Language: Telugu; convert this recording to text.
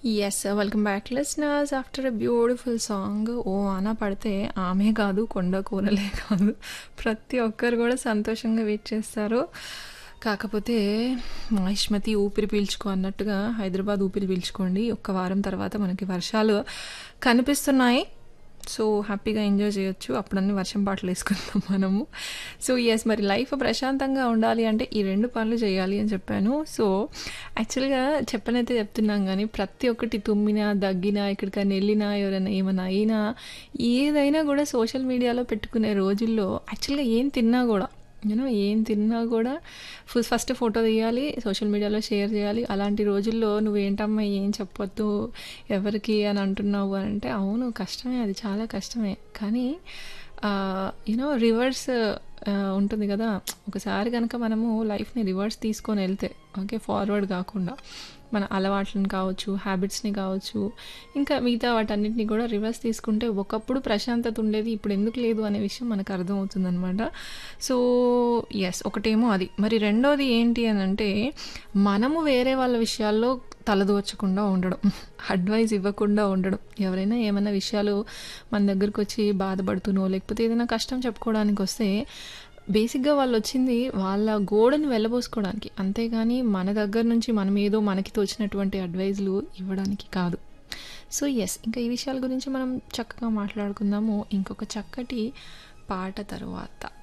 Yes. Welcome back listeners. After a beautiful song ఓ వాన పడితే ఆమె కాదు, కొండ కూరలే కాదు ప్రతి ఒక్కరు కూడా సంతోషంగా వెయిట్ చేస్తారు. కాకపోతే మహిష్మతి ఊపిరి పీల్చుకో అన్నట్టుగా హైదరాబాద్ ఊపిరి పీల్చుకోండి. ఒక్క వారం తర్వాత మనకి వర్షాలు కనిపిస్తున్నాయి. సో, హ్యాపీగా ఎంజాయ్ చేయొచ్చు. అప్పుడన్నీ వర్షం పాటలు వేసుకుందాం మనము. సో, యెస్ మరి లైఫ్ ప్రశాంతంగా ఉండాలి అంటే ఈ 2 పనులు చేయాలి అని చెప్పాను. సో, యాక్చువల్‌గా చెప్పనైతే చెప్తున్నాం గానీ ప్రతి ఒక్కటి తుమ్మినా, దగ్గినా, ఎక్కడికైనా ఎళ్ళినా, ఎవరైనా ఏమన్నా అయినా ఏదైనా కూడా సోషల్ మీడియాలో పెట్టుకునే రోజుల్లో యాక్చువల్‌గా ఏం తిన్నా గూడా యూ నో ఏం తిన్నా కూడా ఫు ఫస్ట్ ఫోటో తీయాలి, సోషల్ మీడియాలో షేర్ చేయాలి. అలాంటి రోజుల్లో నువ్వేంటమ్మా ఏం చెప్పొద్దు ఎవరికీ అని అంటున్నావు అని అంటే అవును కష్టమే అది చాలా కష్టమే. కానీ ఆహ్, యూ నో రివర్స్ ఆహ్, ఉంటుంది కదా! ఒకసారి గనక మనము లైఫ్‌ని రివర్స్ తీసుకొని ఎళ్తే ఓకే. ఫార్వర్డ్ కాకుండా మన అలవాట్లను కావచ్చు, హ్యాబిట్స్‌ని కావచ్చు, ఇంకా మిగతా వాటన్నిటిని కూడా రివర్స్ తీసుకుంటే ఒకప్పుడు ప్రశాంతత ఉండేది. ఇప్పుడు ఎందుకు లేదు అనే విషయం మనకు అర్థమవుతుందనమాట. సో, యెస్ ఒకటేమో అది. మరి రెండోది ఏంటి అనంటే మనము వేరే వాళ్ళ విషయాల్లో తలదూర్చకుండా ఉండడం. అడ్వైస్ ఇవ్వకుండా ఉండడం. ఎవరైనా ఏమన్నా విషయాలు మన దగ్గరకొచ్చి బాధపడుతూనో లేకపోతే ఏదైనా కష్టం చెప్పుకోవడానికొస్తే బేసిక్‌గా వాళ్ళొచ్చింది వాళ్ళ గోడని వెళ్ళబోసుకోవడానికి. అంతేగాని మన దగ్గర నుంచి మనం ఏదో మనకి తోచినటువంటి అడ్వైస్‌లు ఇవ్వడానికి కాదు. సో, యెస్ ఇంకా ఈ విషయాల గురించి మనం చక్కగా మాట్లాడుకుందాము ఇంకొక చక్కటి పాట తరువాత.